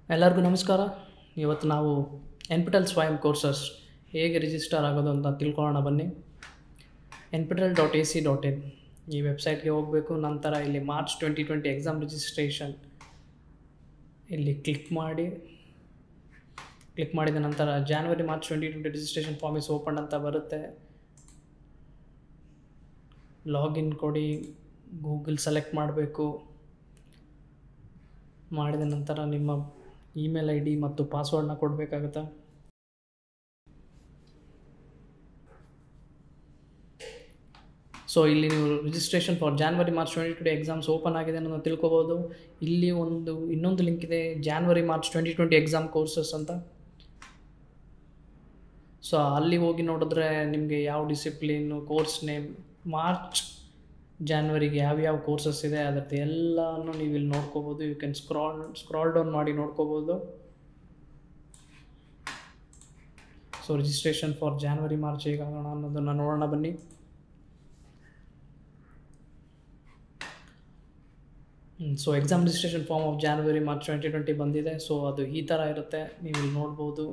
ಎಲ್ಲರಿಗೂ ನಮಸ್ಕಾರ ಇವತ್ತು ನಾವು N P TEL Swayam courses ಹೇಗೆ ರಿಜಿಸ್ಟರ್ ಆಗೋದು ಅಂತ ತಿಳ್ಕೊಳ್ಳೋಣ ಬನ್ನಿ N P TEL dot A C dot in ಈ ವೆಬ್ಸೈಟ್ಗೆ ಹೋಗಬೇಕು ನಂತರ ಇಲ್ಲಿ March twenty twenty exam registration ಇಲ್ಲಿ ಕ್ಲಿಕ್ ಮಾಡಿ ಕ್ಲಿಕ್ ಮಾಡಿದ ನಂತರ January March twenty twenty registration form is open ಅಂತ ಬರುತ್ತೆ ಲಾಗಿನ್ ಕೊಡಿ ಗೂಗಲ್ ಸೆಲೆಕ್ಟ್ ಮಾಡಬೇಕು ಮಾಡಿದ ನಂತರ ನಿಮ್ಮ ಇಮೇಲ್ ಐ ಡಿ ಮತ್ತು ಪಾಸ್ವರ್ಡ್ನ ಕೊಡಬೇಕಾಗುತ್ತೆ ಸೊ ಇಲ್ಲಿ ನೀವು registration for January March twenty twenty exams open ಆಗಿದೆ ಅನ್ನೋದು ತಿಳ್ಕೊಬೋದು ಇಲ್ಲಿ ಒಂದು ಇನ್ನೊಂದು ಲಿಂಕ್ ಇದೆ January March twenty twenty exam courses ಅಂತ ಸೊ ಅಲ್ಲಿ ಹೋಗಿ ನೋಡಿದ್ರೆ ನಿಮಗೆ ಯಾವ ಡಿಸಿಪ್ಲಿನು ಕೋರ್ಸ್ ನೇಮ್ ಮಾರ್ಚ್ ಜಾನ್ವರಿಗೆ ಯಾವ್ಯಾವ ಕೋರ್ಸಸ್ ಇದೆ ಅದರದ್ದು ಎಲ್ಲನೂ ನೀವು ಇಲ್ಲಿ ನೋಡ್ಕೋಬೋದು you can scroll scroll down ಮಾಡಿ ನೋಡ್ಕೋಬೋದು so registration for January March ಹೇಗಾಗೋಣ ಅನ್ನೋದನ್ನು ನೋಡೋಣ ಬನ್ನಿ so exam registration form of January March twenty twenty ಬಂದಿದೆ ಸೊ ಅದು ಈ ಥರ ಇರುತ್ತೆ ನೀವು ಇಲ್ಲಿ ನೋಡ್ಬೋದು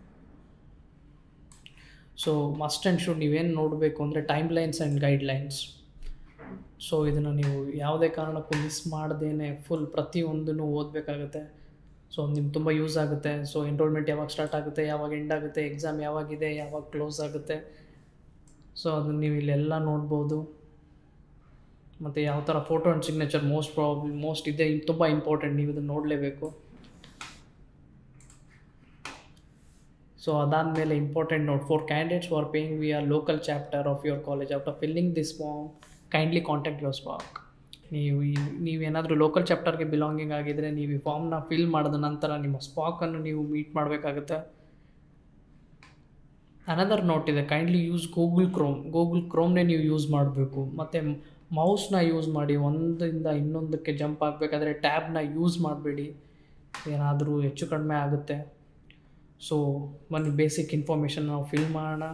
ಸೊ ಮಸ್ಟ್ ಆ್ಯಂಡ್ ಶುಡ್ ನೀವೇನು ನೋಡಬೇಕು ಅಂದರೆ timelines and guidelines so ಇದನ್ನು ನೀವು ಯಾವುದೇ ಕಾರಣಕ್ಕೂ ಮಿಸ್ ಮಾಡ್ದೇನೆ ಫುಲ್ ಪ್ರತಿಯೊಂದನ್ನು ಓದಬೇಕಾಗುತ್ತೆ ಸೊ ನಿಮ್ಗೆ ತುಂಬ ಯೂಸ್ ಆಗುತ್ತೆ ಸೊ ಎನ್ರೋಲ್ಮೆಂಟ್ ಯಾವಾಗ ಸ್ಟಾರ್ಟ್ ಆಗುತ್ತೆ ಯಾವಾಗ ಎಂಡ್ ಆಗುತ್ತೆ ಎಕ್ಸಾಮ್ ಯಾವಾಗಿದೆ ಯಾವಾಗ ಕ್ಲೋಸ್ ಆಗುತ್ತೆ ಸೊ ಅದನ್ನು ನೀವು ಇಲ್ಲೆಲ್ಲ ನೋಡ್ಬೋದು ಮತ್ತು ಯಾವ ಥರ photo and signature most probably most ಇದೆ ತುಂಬ ಇಂಪಾರ್ಟೆಂಟ್ ನೀವು ಇದನ್ನು ನೋಡಲೇಬೇಕು ಸೊ ಅದಾದಮೇಲೆ important note for candidates for paying we are local chapter of your college after filling this form kindly contact your SPOC ನೀವು ಈ ನೀವೇನಾದರೂ ಲೋಕಲ್ ಚಾಪ್ಟರ್ಗೆ ಬಿಲಾಂಗಿಂಗ್ ಆಗಿದ್ದರೆ ನೀವು ಈ ಫಾರ್ಮ್ನ ಫಿಲ್ ಮಾಡಿದ ನಂತರ ನಿಮ್ಮ ಸ್ಪಾಕನ್ನು ನೀವು ಮೀಟ್ ಮಾಡಬೇಕಾಗುತ್ತೆ ಅನದರ್ ನೋಟ್ ಇದೆ kindly use Google Chrome Google ಕ್ರೋಮ್ನೇ ನೀವು ಯೂಸ್ ಮಾಡಬೇಕು ಮತ್ತು ಮೌಸ್ನ ಯೂಸ್ ಮಾಡಿ ಒಂದರಿಂದ ಇನ್ನೊಂದಕ್ಕೆ ಜಂಪ್ ಆಗಬೇಕಾದ್ರೆ ಟ್ಯಾಬ್ನ ಯೂಸ್ ಮಾಡಬೇಡಿ ಏನಾದರೂ ಹೆಚ್ಚು ಕಡಿಮೆ ಆಗುತ್ತೆ ಸೊ ಒಂದು ಬೇಸಿಕ್ ಇನ್ಫಾರ್ಮೇಷನ್ ನಾವು ಫಿಲ್ ಮಾಡೋಣ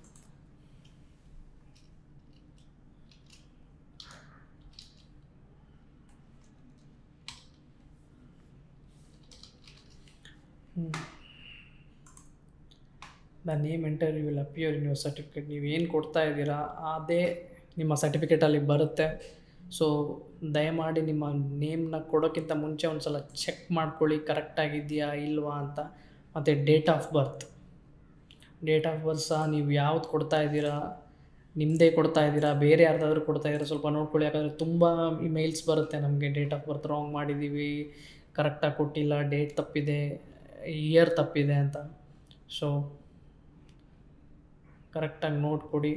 the name enter you will appear in your certificate ನೀವು ಏನು ಕೊಡ್ತಾ ಇದ್ದೀರಾ ಅದೇ ನಿಮ್ಮ ಸರ್ಟಿಫಿಕೇಟಲ್ಲಿ ಬರುತ್ತೆ ಸೊ ದಯಮಾಡಿ ನಿಮ್ಮ ನೇಮ್ನ ಕೊಡೋಕ್ಕಿಂತ ಮುಂಚೆ ಒಂದು ಸಲ ಚೆಕ್ ಮಾಡ್ಕೊಳ್ಳಿ ಕರೆಕ್ಟಾಗಿದೆಯಾ ಇಲ್ವಾ ಅಂತ ಮತ್ತು date of birth date of birth ಸಹ ನೀವು ಯಾವ್ದು ಕೊಡ್ತಾ ಇದ್ದೀರಾ ನಿಮ್ಮದೇ ಕೊಡ್ತಾ ಇದ್ದೀರಾ ಬೇರೆ ಯಾರ್ದಾದ್ರೂ ಕೊಡ್ತಾ ಇದ್ದೀರಾ ಸ್ವಲ್ಪ ನೋಡ್ಕೊಳ್ಳಿ ಯಾಕಂದರೆ ತುಂಬ ಇಮೇಲ್ಸ್ ಬರುತ್ತೆ ನಮಗೆ ಡೇಟ್ ಆಫ್ ಬರ್ತ್ ರಾಂಗ್ ಮಾಡಿದ್ದೀವಿ ಕರೆಕ್ಟಾಗಿ ಕೊಟ್ಟಿಲ್ಲ ಡೇಟ್ ತಪ್ಪಿದೆ ಇಯರ್ ತಪ್ಪಿದೆ ಅಂತ ಸೊ ಕರೆಕ್ಟಾಗಿ ನೋಟ್ ಕೊಡಿ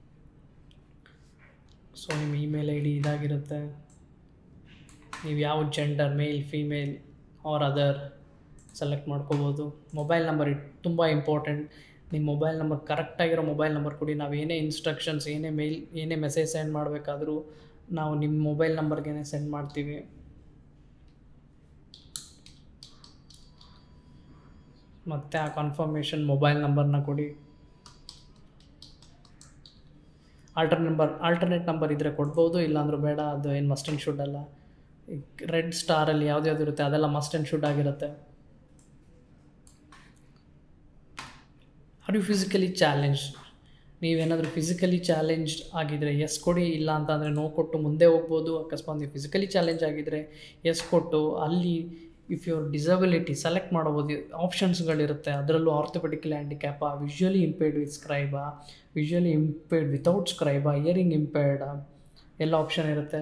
ಸೊ ನಿಮ್ಮ ಇಮೇಲ್ ಐ ಡಿ ಇದಾಗಿರುತ್ತೆ ನೀವು ಯಾವ gender male female or other select ಮಾಡ್ಕೋಬೋದು ಮೊಬೈಲ್ ನಂಬರ್ ಇಟ್ ತುಂಬ ಇಂಪಾರ್ಟೆಂಟ್ ನಿಮ್ಮ ಮೊಬೈಲ್ ನಂಬರ್ ಕರೆಕ್ಟಾಗಿರೋ ಮೊಬೈಲ್ ನಂಬರ್ ಕೊಡಿ ನಾವು ಏನೇ ಇನ್ಸ್ಟ್ರಕ್ಷನ್ಸ್ ಏನೇ ಮೇಲ್ ಏನೇ ಮೆಸೇಜ್ ಸೆಂಡ್ ಮಾಡಬೇಕಾದ್ರೂ ನಾವು ನಿಮ್ಮ ಮೊಬೈಲ್ ನಂಬರ್ಗೆ ಸೆಂಡ್ ಮಾಡ್ತೀವಿ ಮತ್ತು ಆ ಕನ್ಫರ್ಮೇಷನ್ ಮೊಬೈಲ್ ನಂಬರ್ನ ಕೊಡಿ ಆಲ್ಟರ್ ನಂಬರ್ ಆಲ್ಟರ್ನೇಟ್ ನಂಬರ್ ಇದ್ದರೆ ಕೊಡ್ಬೋದು ಇಲ್ಲಾಂದ್ರೂ ಬೇಡ ಅದು ಏನು ಮಸ್ಟ್ ಆ್ಯಂಡ್ ಶುಡ್ ಅಲ್ಲ ರೆಡ್ ಸ್ಟಾರಲ್ಲಿ ಯಾವ್ದು ಯಾವ್ದು ಇರುತ್ತೆ ಅದೆಲ್ಲ ಮಸ್ಟ್ ಆ್ಯಂಡ್ ಶುಡ್ ಆಗಿರುತ್ತೆ ಆರ್ ಯು ಫಿಸಿಕಲಿ ಚಾಲೆಂಜ್ ನೀವೇನಾದರೂ ಫಿಸಿಕಲಿ ಚಾಲೆಂಜ್ಡ್ ಆಗಿದ್ದರೆ ಎಸ್ ಕೊಡಿ ಇಲ್ಲ ಅಂತ ಅಂದರೆ ನೋ ಕೊಟ್ಟು ಮುಂದೆ ಹೋಗ್ಬೋದು ಅಕಸ್ಮಾತ್ ನೀವು ಫಿಸಿಕಲಿ ಚಾಲೆಂಜ್ ಆಗಿದ್ದರೆ ಎಸ್ ಕೊಟ್ಟು ಅಲ್ಲಿ ಇಫ್ ಯುವರ್ ಡಿಸಬಿಲಿಟಿ ಸೆಲೆಕ್ಟ್ ಮಾಡ್ಬೋದು ಆಪ್ಷನ್ಸ್ಗಳಿರುತ್ತೆ ಅದರಲ್ಲೂ ಆರ್ಥೋಪೆಡಿಕಲ್ ಹ್ಯಾಂಡಿಕ್ಯಾಪಾ ವಿಜುವಲಿ ಇಂಪೇರ್ಡ್ ವಿತ್ ಸ್ಕ್ರೈಬಾ ವಿಜುವಲಿ ಇಂಪೇರ್ಡ್ ವಿತೌಟ್ ಸ್ಕ್ರೈಬಾ ಇಯರಿಂಗ್ ಇಂಪೇರ್ಡ್ ಎಲ್ಲ ಆಪ್ಷನ್ ಇರುತ್ತೆ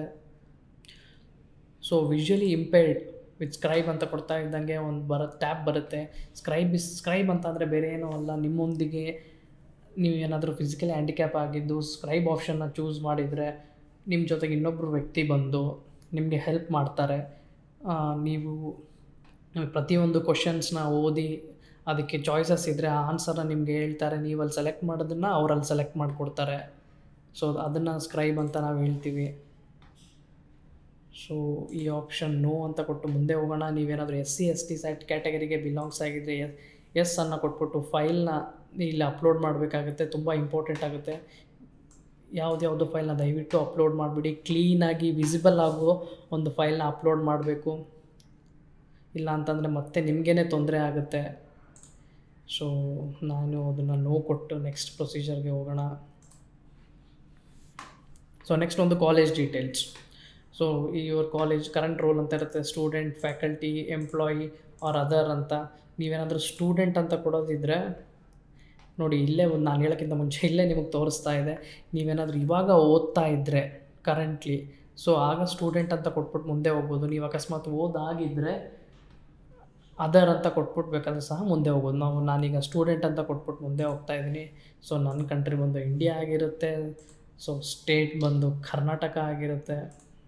so visually impaired with scribe ಅಂತ ಕೊಡ್ತಾ ಇದ್ದಂಗೆ ಒಂದು ಬರೋ ಟ್ಯಾಬ್ ಬರುತ್ತೆ ಸ್ಕ್ರೈಬ್ ಇಸ್ ಸ್ಕ್ರೈಬ್ ಅಂತ ಅಂದರೆ ಬೇರೆ ಏನೂ ಅಲ್ಲ ನಿಮ್ಮೊಂದಿಗೆ ನೀವು ಏನಾದರೂ ಫಿಸಿಕಲಿ ಹ್ಯಾಂಡಿಕ್ಯಾಪ್ ಆಗಿದ್ದು ಸ್ಕ್ರೈಬ್ ಆಪ್ಷನ್ನ ಚೂಸ್ ಮಾಡಿದರೆ ನಿಮ್ಮ ಜೊತೆಗೆ ಇನ್ನೊಬ್ಬರು ವ್ಯಕ್ತಿ ಬಂದು ನಿಮಗೆ ಹೆಲ್ಪ್ ಮಾಡ್ತಾರೆ ನೀವು ಪ್ರತಿಯೊಂದು ಕ್ವಶನ್ಸ್ನ ಓದಿ ಅದಕ್ಕೆ ಚಾಯ್ಸಸ್ ಇದ್ದರೆ ಆ ಆನ್ಸರ್ನ ನಿಮಗೆ ಹೇಳ್ತಾರೆ ನೀವು ಅಲ್ಲಿ ಸೆಲೆಕ್ಟ್ ಮಾಡೋದನ್ನು ಅವರಲ್ಲಿ ಸೆಲೆಕ್ಟ್ ಮಾಡಿಕೊಡ್ತಾರೆ ಸೊ ಅದನ್ನು ಸ್ಕ್ರೈಬ್ ಅಂತ ನಾವು ಹೇಳ್ತೀವಿ ಸೊ ಈ ಆಪ್ಷನ್ ನೋ ಅಂತ ಕೊಟ್ಟು ಮುಂದೆ ಹೋಗೋಣ ನೀವೇನಾದರೂ ಎಸ್ ಸಿ ಎಸ್ ಟಿ ಸೈಟ್ ಕ್ಯಾಟಗರಿಗೆ ಬಿಲಾಂಗ್ಸ್ ಆಗಿದ್ದರೆ ಎಸ್ ಎಸ್ ಅನ್ನು ಕೊಟ್ಬಿಟ್ಟು ಫೈಲ್ನ ಇಲ್ಲಿ ಅಪ್ಲೋಡ್ ಮಾಡಬೇಕಾಗುತ್ತೆ ತುಂಬ ಇಂಪಾರ್ಟೆಂಟ್ ಆಗುತ್ತೆ ಯಾವುದ್ಯಾವುದೋ ಫೈಲ್ನ ದಯವಿಟ್ಟು ಅಪ್ಲೋಡ್ ಮಾಡಿಬಿಡಿ ಕ್ಲೀನಾಗಿ ವಿಸಿಬಲ್ ಆಗೋ ಒಂದು ಫೈಲ್ನ ಅಪ್ಲೋಡ್ ಮಾಡಬೇಕು ಇಲ್ಲ ಅಂತಂದರೆ ಮತ್ತೆ ನಿಮಗೇ ತೊಂದರೆ ಆಗುತ್ತೆ ಸೊ ನಾನು ಅದನ್ನು ನೋ ಕೊಟ್ಟು ನೆಕ್ಸ್ಟ್ ಪ್ರೊಸೀಜರ್ಗೆ ಹೋಗೋಣ ಸೊ ನೆಕ್ಸ್ಟ್ ಒಂದು ಕಾಲೇಜ್ ಡೀಟೇಲ್ಸ್ ಸೊ ಈ ಯುವರ್ ಕಾಲೇಜ್ ಕರೆಂಟ್ ರೋಲ್ ಅಂತ ಇರುತ್ತೆ student faculty employee or other ಅಂತ ನೀವೇನಾದರೂ ಸ್ಟೂಡೆಂಟ್ ಅಂತ ಕೊಡೋದಿದ್ದರೆ ನೋಡಿ ಇಲ್ಲೇ ಒಂದು ನಾನು ಹೇಳೋಕ್ಕಿಂತ ಮುಂಚೆ ಇಲ್ಲೇ ನಿಮಗೆ ತೋರಿಸ್ತಾ ಇದೆ ನೀವೇನಾದರೂ ಇವಾಗ ಓದ್ತಾ ಇದ್ದರೆ ಕರೆಂಟ್ಲಿ ಸೊ ಆಗ ಸ್ಟೂಡೆಂಟ್ ಅಂತ ಕೊಟ್ಬಿಟ್ಟು ಮುಂದೆ ಹೋಗ್ಬೋದು ನೀವು ಅಕಸ್ಮಾತ್ ಓದಾಗಿದ್ದರೆ ಅದರ್ ಅಂತ ಕೊಟ್ಬಿಟ್ಟು ಬೇಕಾದ್ರೆ ಸಹ ಮುಂದೆ ಹೋಗ್ಬೋದು ನಾವು ನಾನೀಗ ಸ್ಟೂಡೆಂಟ್ ಅಂತ ಕೊಟ್ಬಿಟ್ಟು ಮುಂದೆ ಹೋಗ್ತಾ ಇದ್ದೀನಿ ಸೊ ನನ್ನ ಕಂಟ್ರಿ ಬಂದು ಇಂಡಿಯಾ ಆಗಿರುತ್ತೆ ಸೊ ಸ್ಟೇಟ್ ಬಂದು ಕರ್ನಾಟಕ ಆಗಿರುತ್ತೆ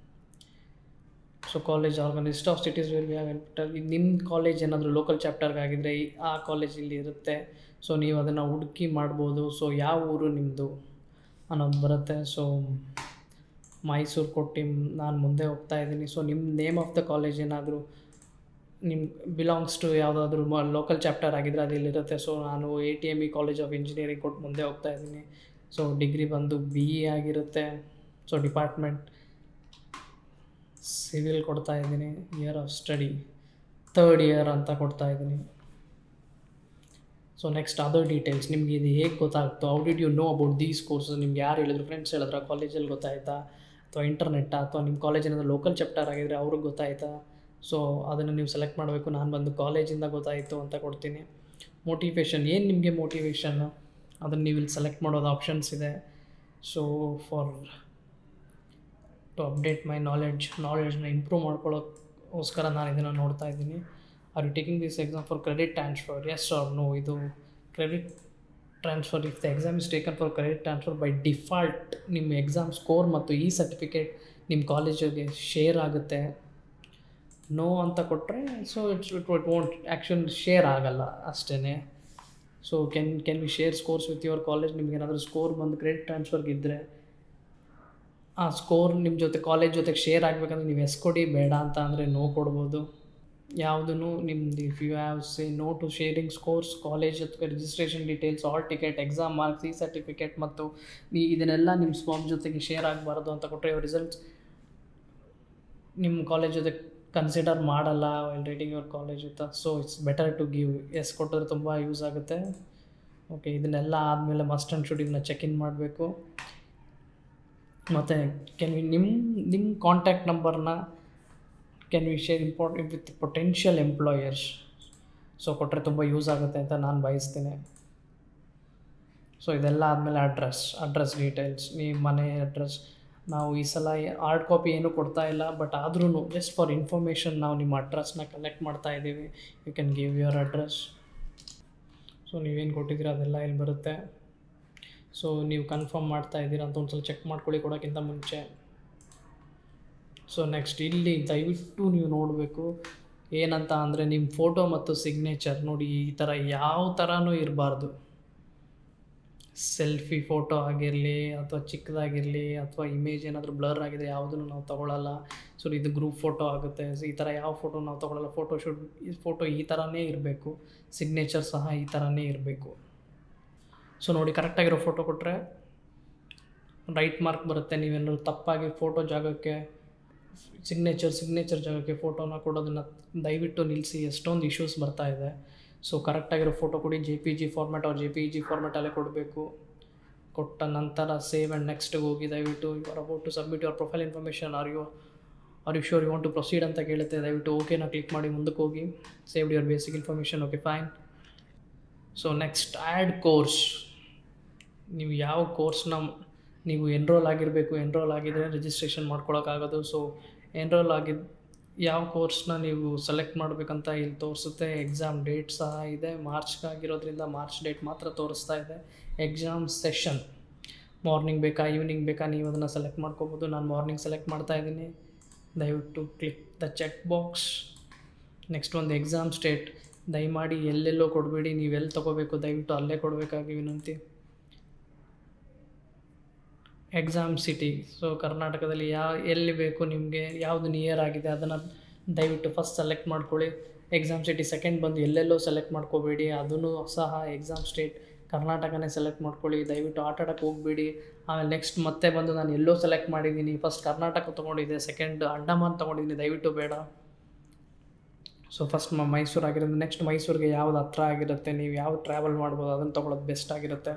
so college organised of cities where we have ನಿಮ್ಮ ಕಾಲೇಜ್ ಏನಾದರೂ ಲೋಕಲ್ ಚಾಪ್ಟರ್ಗಾಗಿದ್ದರೆ ಆ ಕಾಲೇಜ್ ಇಲ್ಲಿ ಇರುತ್ತೆ ಸೊ ನೀವು ಅದನ್ನು ಹುಡುಕಿ ಮಾಡ್ಬೋದು ಸೊ ಯಾವ ಊರು ನಿಮ್ಮದು ಅನ್ನೋದು ಬರುತ್ತೆ ಸೊ ಮೈಸೂರು ಕೊಟ್ಟು ನಾನು ಮುಂದೆ ಹೋಗ್ತಾ ಇದ್ದೀನಿ ಸೊ ನಿಮ್ಮ ನೇಮ್ ಆಫ್ ದ ಕಾಲೇಜ್ ಏನಾದರೂ ನಿಮ್ಮ ಬಿಲಾಂಗ್ಸ್ ಟು ಯಾವುದಾದ್ರೂ ಲೋಕಲ್ ಚಾಪ್ಟರ್ ಆಗಿದ್ದರೆ ಅದು ಇಲ್ಲಿರುತ್ತೆ ಸೊ ನಾನು A T M E college of engineering ಕೊಟ್ಟು ಮುಂದೆ ಹೋಗ್ತಾ ಇದ್ದೀನಿ ಸೊ ಡಿಗ್ರಿ ಬಂದು ಬಿ ಇ ಆಗಿರುತ್ತೆ ಸೊ ಡಿಪಾರ್ಟ್ಮೆಂಟ್ ಸಿವಿಲ್ ಕೊಡ್ತಾ ಇದ್ದೀನಿ year of study third year ಅಂತ ಕೊಡ್ತಾ ಇದ್ದೀನಿ ಸೊ ನೆಕ್ಸ್ಟ್ ಅದರ್ ಡೀಟೇಲ್ಸ್ ನಿಮ್ಗೆ ಇದು ಹೇಗೆ ಗೊತ್ತಾಗ್ತೋ how did you know about these courses ನಿಮ್ಗೆ ಯಾರು ಹೇಳಿದ್ರು ಫ್ರೆಂಡ್ಸ್ ಹೇಳಿದ್ರ ಕಾಲೇಜಲ್ಲಿ ಗೊತ್ತಾಯ್ತಾ ಅಥವಾ ಇಂಟರ್ನೆಟ್ಟಾ ಅಥವಾ ನಿಮ್ಮ ಕಾಲೇಜ್ ಏನಾದರೂ ಲೋಕಲ್ ಚಾಪ್ಟರ್ ಆಗಿದ್ರೆ ಅವ್ರಿಗೆ ಗೊತ್ತಾಯ್ತಾ ಸೊ ಅದನ್ನು ನೀವು ಸೆಲೆಕ್ಟ್ ಮಾಡಬೇಕು ನಾನು ಬಂದು ಕಾಲೇಜಿಂದ ಗೊತ್ತಾಯಿತು ಅಂತ ಕೊಡ್ತೀನಿ ಮೋಟಿವೇಶನ್ ಏನು ನಿಮಗೆ ಮೋಟಿವೇಶನ್ನು ಅದನ್ನು ನೀವು ಇಲ್ಲಿ ಸೆಲೆಕ್ಟ್ ಮಾಡೋದು ಆಪ್ಷನ್ಸ್ ಇದೆ so for to update my knowledge ನಾಲೆಡ್ಜ್ನ ಇಂಪ್ರೂವ್ ಮಾಡ್ಕೊಳ್ಳೋಕ್ಕೋಸ್ಕರ ನಾನು ಇದನ್ನು ನೋಡ್ತಾ ಇದ್ದೀನಿ are you taking this exam for credit transfer yes or no ಇದು credit transfer if the exam is taken for credit transfer by default ನಿಮ್ಮ exam score ಮತ್ತು ಈ ಸರ್ಟಿಫಿಕೇಟ್ ನಿಮ್ಮ ಕಾಲೇಜಿಗೆ ಶೇರ್ ಆಗುತ್ತೆ ನೋ ಅಂತ ಕೊಟ್ಟರೆ so it's it it won't actual share ಆಗಲ್ಲ ಅಷ್ಟೇ so can can we share scores with your college ನಿಮ್ಗೆ ಏನಾದರೂ ಸ್ಕೋರ್ ಬಂದು ಕ್ರೆಡಿಟ್ ಟ್ರಾನ್ಸ್ಫರ್ಗೆ ಇದ್ದರೆ ಆ ಸ್ಕೋರ್ ನಿಮ್ಮ ಜೊತೆ ಕಾಲೇಜ್ ಜೊತೆಗೆ ಶೇರ್ ಆಗಬೇಕಂದ್ರೆ ನೀವು ಎಸ್ ಕೊಡಿ ಬೇಡ ಅಂತ ಅಂದರೆ ನೋ ಕೊಡ್ಬೋದು ಯಾವುದೂ ನಿಮ್ದು if you have say no to sharing scores college ಜೊತೆಗೆ registration details hall ticket exam marks ಈ ಸರ್ಟಿಫಿಕೇಟ್ ಮತ್ತು ಈ ಇದನ್ನೆಲ್ಲ ನಿಮ್ಮ ಸ್ವಾಮ್ ಜೊತೆಗೆ ಶೇರ್ ಆಗಬಾರ್ದು ಅಂತ ಕೊಟ್ಟರೆ ರಿಸಲ್ಟ್ಸ್ ನಿಮ್ಮ ಕಾಲೇಜ್ ಜೊತೆ ಕನ್ಸಿಡರ್ ಮಾಡಲ್ಲ ವೈಲ್ ರೈಟಿಂಗ್ ಯುವರ್ ಕಾಲೇಜ್ ಅಂತ so it's better to give yes ಕೊಟ್ಟರೆ ತುಂಬ ಯೂಸ್ ಆಗುತ್ತೆ ಓಕೆ ಇದನ್ನೆಲ್ಲ ಆದಮೇಲೆ ಮಸ್ಟ್ ಆ್ಯಂಡ್ ಶುಡ್ ಇದನ್ನ ಚೆಕ್ ಇನ್ ಮಾಡಬೇಕು ಮತ್ತು ಕೆನ್ ವಿ ನಿಮ್ಮ ನಿಮ್ಮ ಕಾಂಟ್ಯಾಕ್ಟ್ ನಂಬರ್ನ can we share import with potential employers so ಕೊಟ್ಟರೆ ತುಂಬ ಯೂಸ್ ಆಗುತ್ತೆ ಅಂತ ನಾನು ಬಯಸ್ತೀನಿ ಸೊ ಇದೆಲ್ಲ ಆದಮೇಲೆ ಅಡ್ರೆಸ್ ಅಡ್ರೆಸ್ ಡೀಟೇಲ್ಸ್ ನಿಮ್ಮ ಮನೆ ಅಡ್ರೆಸ್ ನಾವು ಈ ಸಲ ಹಾರ್ಡ್ ಕಾಪಿ ಏನೂ ಕೊಡ್ತಾ ಇಲ್ಲ ಬಟ್ ಆದ್ರೂ ಜಸ್ಟ್ ಫಾರ್ ಇನ್ಫಾರ್ಮೇಷನ್ ನಾವು ನಿಮ್ಮ ಅಡ್ರೆಸ್ನ ಕಲೆಕ್ಟ್ ಮಾಡ್ತಾ ಇದ್ದೀವಿ you can give your address so ನೀವೇನು ಕೊಟ್ಟಿದ್ದೀರ ಅದೆಲ್ಲ ಇಲ್ಲಿ ಬರುತ್ತೆ ಸೊ ನೀವು ಕನ್ಫರ್ಮ್ ಮಾಡ್ತಾ ಇದ್ದೀರಾ ಅಂತ ಒಂದು ಸಲ ಚೆಕ್ ಮಾಡ್ಕೊಳ್ಳಿ ಕೊಡೋಕ್ಕಿಂತ ಮುಂಚೆ ಸೊ ನೆಕ್ಸ್ಟ್ ಇಲ್ಲಿ ದಯವಿಟ್ಟು ನೀವು ನೋಡಬೇಕು ಏನಂತ ಅಂದರೆ ನಿಮ್ಮ ಫೋಟೋ ಮತ್ತು ಸಿಗ್ನೇಚರ್ ನೋಡಿ ಈ ಥರ ಯಾವ ಥರನೂ ಇರಬಾರ್ದು ಸೆಲ್ಫಿ ಫೋಟೋ ಆಗಿರಲಿ ಅಥವಾ ಚಿಕ್ಕದಾಗಿರಲಿ ಅಥವಾ ಇಮೇಜ್ ಏನಾದರೂ ಬ್ಲರ್ ಆಗಿದೆ ಯಾವುದನ್ನು ನಾವು ತೊಗೊಳಲ್ಲ ಸೊ ಇದು ಗ್ರೂಪ್ ಫೋಟೋ ಆಗುತ್ತೆ ಸೊ ಈ ಥರ ಯಾವ ಫೋಟೋ ನಾವು ತೊಗೊಳಲ್ಲ ಫೋಟೋ ಶೂಟ್ ಈ ಫೋಟೋ ಈ ಥರನೇ ಇರಬೇಕು ಸಿಗ್ನೇಚರ್ ಸಹ ಈ ಥರನೇ ಇರಬೇಕು ಸೊ ನೋಡಿ ಕರೆಕ್ಟಾಗಿರೋ ಫೋಟೋ ಕೊಟ್ಟರೆ ರೈಟ್ ಮಾರ್ಕ್ ಬರುತ್ತೆ ನೀವೇನಾದ್ರು ತಪ್ಪಾಗಿ ಫೋಟೋ ಜಾಗಕ್ಕೆ ಸಿಗ್ನೇಚರ್ ಸಿಗ್ನೇಚರ್ ಜಾಗಕ್ಕೆ ಫೋಟೋನ ಕೊಡೋದನ್ನು ದಯವಿಟ್ಟು ನಿಲ್ಲಿಸಿ ಎಷ್ಟೊಂದು ಇಶ್ಯೂಸ್ ಬರ್ತಾ ಇದೆ ಸೊ ಕರೆಕ್ಟಾಗಿರೋ ಫೋಟೋ ಕೊಡಿ ಜೆ ಪಿ ಜಿ ಫಾರ್ಮ್ಯಾಟ್ ಅವ್ರು ಜೆ ಪಿ ಜಿ ಫಾರ್ಮ್ಯಾಟಲ್ಲೇ ಕೊಡಬೇಕು ಕೊಟ್ಟ ನಂತರ ಸೇವ್ ಆ್ಯಂಡ್ ನೆಕ್ಸ್ಟ್ಗೆ ಹೋಗಿ ದಯವಿಟ್ಟು you are about to submit your profile information are you are you sure you want to proceed ಅಂತ ಕೇಳುತ್ತೆ ದಯವಿಟ್ಟು ಓಕೆನ ಕ್ಲಿಕ್ ಮಾಡಿ ಮುಂದಕ್ಕೆ ಹೋಗಿ saved your basic information okay fine so next add course ನೀವು ಯಾವ ಕೋರ್ಸ್ನ ನೀವು ಎನ್ರೋಲ್ ಆಗಿರಬೇಕು ಎನ್ರೋಲ್ ಆಗಿದ್ದರೆ ರಿಜಿಸ್ಟ್ರೇಷನ್ ಮಾಡ್ಕೊಳಕ್ಕಾಗೋದು ಸೊ ಎನ್ರೋಲ್ ಆಗಿದ್ದು ಯಾವ ಕೋರ್ಸ್ನ ನೀವು ಸೆಲೆಕ್ಟ್ ಮಾಡಬೇಕಂತ ಇಲ್ಲಿ ತೋರಿಸುತ್ತೆ ಎಕ್ಸಾಮ್ ಡೇಟ್ ಸಹ ಇದೆ ಮಾರ್ಚ್ಗಾಗಿರೋದ್ರಿಂದ ಮಾರ್ಚ್ ಡೇಟ್ ಮಾತ್ರ ತೋರಿಸ್ತಾ ಇದೆ ಎಕ್ಸಾಮ್ ಸೆಷನ್ ಮಾರ್ನಿಂಗ್ ಬೇಕಾ ಈವ್ನಿಂಗ್ ಬೇಕಾ ನೀವು ಅದನ್ನು ಸೆಲೆಕ್ಟ್ ಮಾಡ್ಕೋಬೋದು ನಾನು ಮಾರ್ನಿಂಗ್ ಸೆಲೆಕ್ಟ್ ಮಾಡ್ತಾ ಇದ್ದೀನಿ ದಯವಿಟ್ಟು click the check box next ಒಂದು ಎಕ್ಸಾಮ್ ಸ್ಟೇಟ್ ದಯಮಾಡಿ ಎಲ್ಲೆಲ್ಲೋ ಕೊಡಬೇಡಿ ನೀವು ಎಲ್ಲಿ ತೊಗೋಬೇಕು ದಯವಿಟ್ಟು ಅಲ್ಲೇ ಕೊಡಬೇಕಾಗಿ ವಿನಂತಿ ಎಕ್ಸಾಮ್ ಸಿಟಿ ಸೊ ಕರ್ನಾಟಕದಲ್ಲಿ ಯಾವ ಎಲ್ಲಿ ಬೇಕು ನಿಮಗೆ ಯಾವುದು ನಿಯರ್ ಆಗಿದೆ ಅದನ್ನು ದಯವಿಟ್ಟು ಫಸ್ಟ್ ಸೆಲೆಕ್ಟ್ ಮಾಡ್ಕೊಳ್ಳಿ ಎಕ್ಸಾಮ್ ಸಿಟಿ ಸೆಕೆಂಡ್ ಬಂದು ಎಲ್ಲೆಲ್ಲೋ ಸೆಲೆಕ್ಟ್ ಮಾಡ್ಕೋಬೇಡಿ ಅದನ್ನು ಸಹ ಎಕ್ಸಾಮ್ ಸ್ಟೇಟ್ ಕರ್ನಾಟಕನೇ ಸೆಲೆಕ್ಟ್ ಮಾಡ್ಕೊಳ್ಳಿ ದಯವಿಟ್ಟು ಆಟ ಆಡೋಕ್ಕೆ ಹೋಗಬೇಡಿ ಆಮೇಲೆ ನೆಕ್ಸ್ಟ್ ಮತ್ತೆ ಬಂದು ನಾನು ಎಲ್ಲೋ ಸೆಲೆಕ್ಟ್ ಮಾಡಿದ್ದೀನಿ ಫಸ್ಟ್ ಕರ್ನಾಟಕ ತೊಗೊಂಡಿದ್ದೆ ಸೆಕೆಂಡ್ ಅಂಡಮಾನ್ ತೊಗೊಂಡಿದ್ದೀನಿ ದಯವಿಟ್ಟು ಬೇಡ ಸೊ ಫಸ್ಟ್ ಮ ಮೈಸೂರು ಆಗಿರೋದು ನೆಕ್ಸ್ಟ್ ಮೈಸೂರಿಗೆ ಯಾವ್ದು ಹತ್ರ ಆಗಿರುತ್ತೆ ನೀವು ಯಾವ ಟ್ರಾವೆಲ್ ಮಾಡ್ಬೋದು ಅದನ್ನು ತೊಗೊಳೋದು ಬೆಸ್ಟ್ ಆಗಿರುತ್ತೆ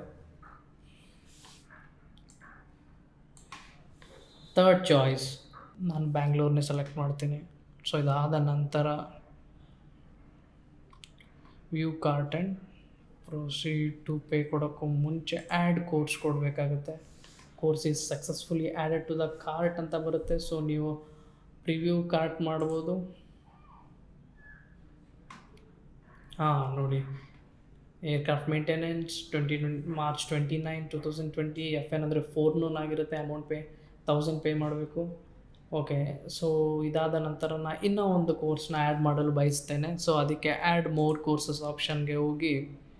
ತರ್ಡ್ ಚಾಯ್ಸ್ ನಾನು ಬ್ಯಾಂಗ್ಳೂರ್ನೇ ಸೆಲೆಕ್ಟ್ ಮಾಡ್ತೀನಿ ಸೊ ಇದಾದ ನಂತರ view cart and proceed to pay ಕೊಡೋಕ್ಕೂ ಮುಂಚೆ ಆ್ಯಡ್ ಕೋರ್ಸ್ ಕೊಡಬೇಕಾಗುತ್ತೆ course is successfully added to the cart ಅಂತ ಬರುತ್ತೆ ಸೊ ನೀವು ಪ್ರಿವ್ಯೂ ಕಾರ್ಟ್ ಮಾಡ್ಬೋದು ಹಾಂ ನೋಡಿ aircraft maintenance twenty twenty March twenty nine two thousand twenty F N ಅಂದರೆ ಫೋರ್ ನೂನ್ ಆಗಿರುತ್ತೆ ಅಮೌಂಟ್ ಪೇ ತೌಸಂಡ್ ಪೇ ಮಾಡಬೇಕು ಓಕೆ ಸೊ ಇದಾದ ನಂತರ ನಾ ಇನ್ನೂ ಒಂದು ಕೋರ್ಸ್ನ ಆ್ಯಡ್ ಮಾಡಲು ಬಯಸ್ತೇನೆ ಸೊ ಅದಕ್ಕೆ ಆ್ಯಡ್ ಮೋರ್ ಕೋರ್ಸಸ್ ಆಪ್ಷನ್ಗೆ ಹೋಗಿ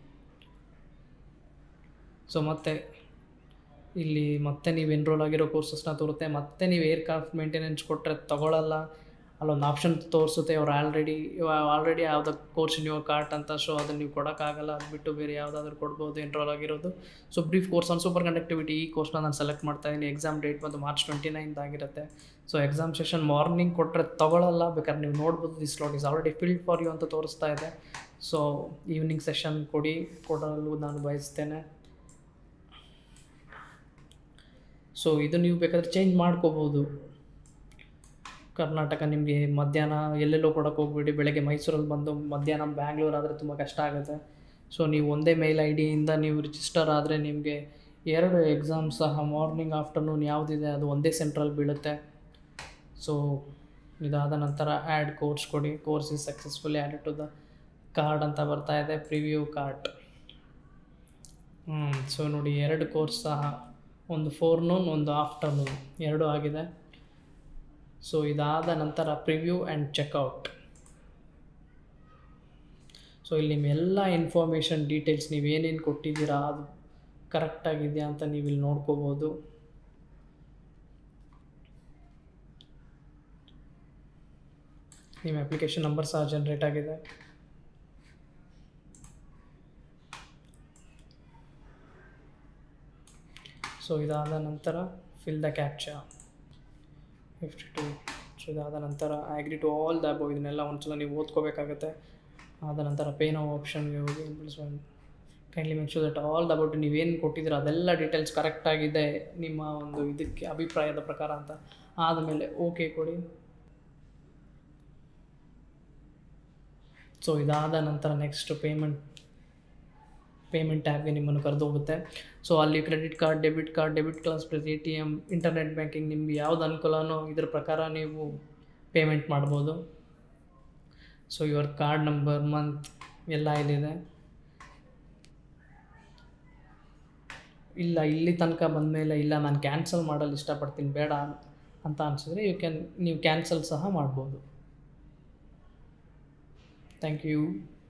ಸೊ ಮತ್ತೆ ಇಲ್ಲಿ ಮತ್ತೆ ನೀವು ಎನ್ರೋಲ್ ಆಗಿರೋ ಕೋರ್ಸಸ್ನ ತೋರುತ್ತೆ ಮತ್ತೆ ನೀವು ಏರ್ಕ್ರಾಫ್ಟ್ ಮೇಂಟೆನೆನ್ಸ್ ಕೊಟ್ಟರೆ ತಗೊಳ್ಳಲ್ಲ ಅಲ್ಲೊಂದು ಆಪ್ಷನ್ ತೋರಿಸುತ್ತೆ ಅವ್ರು ಆಲ್ರೆಡಿ ಆಲ್ರೆಡಿ ಯಾವ್ದು ಕೋರ್ಸ್ ಇನ್ ಯುವರ್ ಕಾರ್ಟ್ ಅಂತ ಸೊ ಅದನ್ನು ನೀವು ಕೊಡೋಕ್ಕಾಗಲ್ಲ ಅದು ಬಿಟ್ಟು ಬೇರೆ ಯಾವುದಾದ್ರೂ ಕೊಡ್ಬೋದು ಎನ್ರೋಲ್ ಆಗಿರೋದು so brief course on superconductivity ಈ ಕೋರ್ಸ್ನ ನಾನು ಸೆಲೆಕ್ಟ್ ಮಾಡ್ತಾ ಇದ್ದೀನಿ ಎಕ್ಸಾಮ್ ಡೇಟ್ ಬಂದು ಮಾರ್ಚ್ ಟ್ವೆಂಟಿ ನೈನ್ತ್ ಆಗಿರುತ್ತೆ ಸೊ ಎಕ್ಸಾಮ್ ಸೆಷನ್ ಮಾರ್ನಿಂಗ್ ಕೊಟ್ಟರೆ ತಗೊಳ್ಳಲ್ಲ ಬೇಕಾದ್ರೆ ನೀವು ನೋಡ್ಬೋದು this slot is already filled for you ಅಂತ ತೋರಿಸ್ತಾ ಇದೆ ಸೊ ಈವ್ನಿಂಗ್ ಸೆಷನ್ ಕೊಡಿ ಕೊಡಲು ನಾನು ಬಯಸ್ತೇನೆ ಸೊ ಇದು ನೀವು ಬೇಕಾದ್ರೆ ಚೇಂಜ್ ಮಾಡ್ಕೋಬೋದು ಕರ್ನಾಟಕ ನಿಮಗೆ ಮಧ್ಯಾಹ್ನ ಎಲ್ಲೆಲ್ಲೋ ಕೊಡೋಕೆ ಹೋಗ್ಬೇಡಿ ಬೆಳಗ್ಗೆ ಮೈಸೂರಲ್ಲಿ ಬಂದು ಮಧ್ಯಾಹ್ನ ಬ್ಯಾಂಗ್ಳೂರ್ ಆದರೆ ತುಂಬ ಕಷ್ಟ ಆಗುತ್ತೆ ಸೊ ನೀವು ಒಂದೇ ಮೇಲ್ ಐ ಡಿಯಿಂದ ನೀವು ರಿಜಿಸ್ಟರ್ ಆದರೆ ನಿಮಗೆ ಎರಡು ಎಕ್ಸಾಮ್ ಸಹ ಮಾರ್ನಿಂಗ್ ಆಫ್ಟರ್ನೂನ್ ಯಾವುದಿದೆ ಅದು ಒಂದೇ ಸೆಂಟ್ರಲ್ಲಿ ಬೀಳುತ್ತೆ ಸೊ ಇದಾದ ನಂತರ ಆ್ಯಡ್ ಕೋರ್ಸ್ ಕೊಡಿ course is successfully added to the cart ಅಂತ ಬರ್ತಾ ಇದೆ ಪ್ರಿವ್ಯೂ ಕಾರ್ಟ್ ಹ್ಞೂ ಸೊ ನೋಡಿ ಎರಡು ಕೋರ್ಸ್ ಸಹ ಒಂದು ಫೋರ್ನೂನ್ ಒಂದು ಆಫ್ಟರ್ನೂನ್ ಎರಡೂ ಆಗಿದೆ ಸೊ ಇದಾದ ನಂತರ ಪ್ರಿವ್ಯೂ ಆ್ಯಂಡ್ ಚೆಕ್ಔಟ್ ಸೊ ಇಲ್ಲಿ ನಿಮ್ಮೆಲ್ಲ ಇನ್ಫಾರ್ಮೇಷನ್ ಡೀಟೇಲ್ಸ್ ನೀವು ಏನೇನು ಕೊಟ್ಟಿದ್ದೀರಾ ಅದು ಕರೆಕ್ಟಾಗಿದೆಯಾ ಅಂತ ನೀವು ಇಲ್ಲಿ ನೋಡ್ಕೋಬೋದು ನಿಮ್ಮ ಅಪ್ಲಿಕೇಶನ್ ನಂಬರ್ ಸಹ ಜನ್ರೇಟ್ ಆಗಿದೆ ಸೊ ಇದಾದ ನಂತರ fill the captcha fifty two so ಇದಾದ ನಂತರ agree to all the above ಇದನ್ನೆಲ್ಲ ಒಂದ್ಸಲ ನೀವು ಓದ್ಕೋಬೇಕಾಗತ್ತೆ ಆದ ನಂತರ ಪೇ ನೋ ಆಪ್ಷನ್ಗೆ ಹೋಗಿ kindly make sure that all the above ನೀವೇನು ಕೊಟ್ಟಿದ್ದೀರ ಅದೆಲ್ಲ ಡೀಟೇಲ್ಸ್ ಕರೆಕ್ಟಾಗಿದೆ ನಿಮ್ಮ ಒಂದು ಇದಕ್ಕೆ ಅಭಿಪ್ರಾಯದ ಪ್ರಕಾರ ಅಂತ ಆದಮೇಲೆ ಓಕೆ ಕೊಡಿ ಸೊ ಇದಾದ ನಂತರ ನೆಕ್ಸ್ಟ್ ಪೇಮೆಂಟ್ ಪೇಮೆಂಟ್ ಟ್ಯಾಬ್ಗೆ ನಿಮ್ಮನ್ನು ಕರೆದು ಹೋಗುತ್ತೆ ಸೊ ಅಲ್ಲಿ credit card debit card debit class plus A T M internet banking ನಿಮ್ಗೆ ಯಾವ್ದು ಅನುಕೂಲನೋ ಇದ್ರ ಪ್ರಕಾರ ನೀವು ಪೇಮೆಂಟ್ ಮಾಡ್ಬೋದು so your card number month ಎಲ್ಲ ಇಲ್ಲಿದೆ ಇಲ್ಲ ಇಲ್ಲಿ ತನಕ ಬಂದಮೇಲೆ ಇಲ್ಲ ನಾನು ಕ್ಯಾನ್ಸಲ್ ಮಾಡಲು ಇಷ್ಟಪಡ್ತೀನಿ ಬೇಡ ಅಂತ ಅನಿಸಿದ್ರೆ ಯು ಕ್ಯಾನ್ ನೀವು ಕ್ಯಾನ್ಸಲ್ ಸಹ ಮಾಡ್ಬೋದು ಥ್ಯಾಂಕ್ ಯು